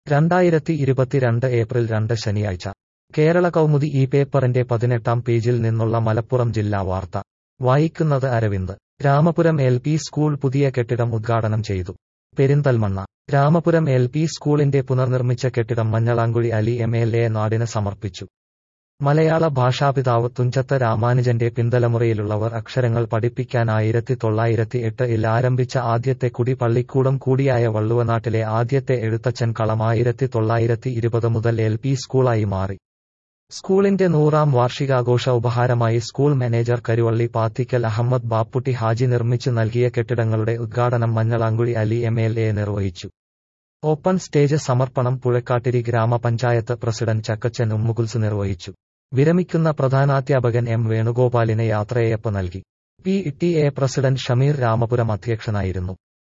രണ്ടായിരത്തി ഇരുപത്തിരണ്ട് ഏപ്രിൽ രണ്ട് ശനിയാഴ്ച കേരള കൗമുദി ഈ പേപ്പറിന്റെ പതിനെട്ടാം പേജിൽ നിന്നുള്ള മലപ്പുറം ജില്ലാ വാർത്ത വായിക്കുന്നത് Aravind Ramapuram L P school പുതിയ കെട്ടിടം ഉദ്ഘാടനം ചെയ്തു പെരിന്തൽമണ്ണ രാമപുരം എൽ പി സ്കൂളിന്റെ പുനർനിർമ്മിച്ച കെട്ടിടം Manjalamkuzhi Ali M L A നാടിന് സമർപ്പിച്ചു മലയാള ഭാഷാപിതാവ് തുഞ്ചത്ത് രാമാനുജന്റെ പിന്തലമുറയിലുള്ളവർ അക്ഷരങ്ങൾ പഠിപ്പിക്കാൻ ആയിരത്തി തൊള്ളായിരത്തി എട്ടിൽ ആരംഭിച്ച ആദ്യത്തെ കുടി പള്ളിക്കൂടം കൂടിയായ വള്ളുവനാട്ടിലെ ആദ്യത്തെ എഴുത്തച്ഛൻ കളം ആയിരത്തി തൊള്ളായിരത്തി ഇരുപത് മുതൽ എൽ പി സ്കൂളായി മാറി സ്കൂളിന്റെ നൂറാം വാർഷികാഘോഷ ഉപഹാരമായി സ്കൂൾ മാനേജർ കരുവള്ളി പാത്തിക്കൽ അഹമ്മദ് ബാപ്പുട്ടി ഹാജി നിർമ്മിച്ചു നൽകിയ കെട്ടിടങ്ങളുടെ ഉദ്ഘാടനം Manjalamkuzhi Ali M L A നിർവഹിച്ചു ഓപ്പൺ സ്റ്റേജ് സമർപ്പണം പുഴക്കാട്ടിരി ഗ്രാമപഞ്ചായത്ത് പ്രസിഡന്റ് ചക്കച്ചൻ ഉമ്മുകുൽസ് നിർവഹിച്ചു വിരമിക്കുന്ന പ്രധാനാധ്യാപകൻ എം വേണുഗോപാലിന് യാത്രയയപ്പ് നൽകി P T A president Shameer Ramapuram അധ്യക്ഷനായിരുന്നു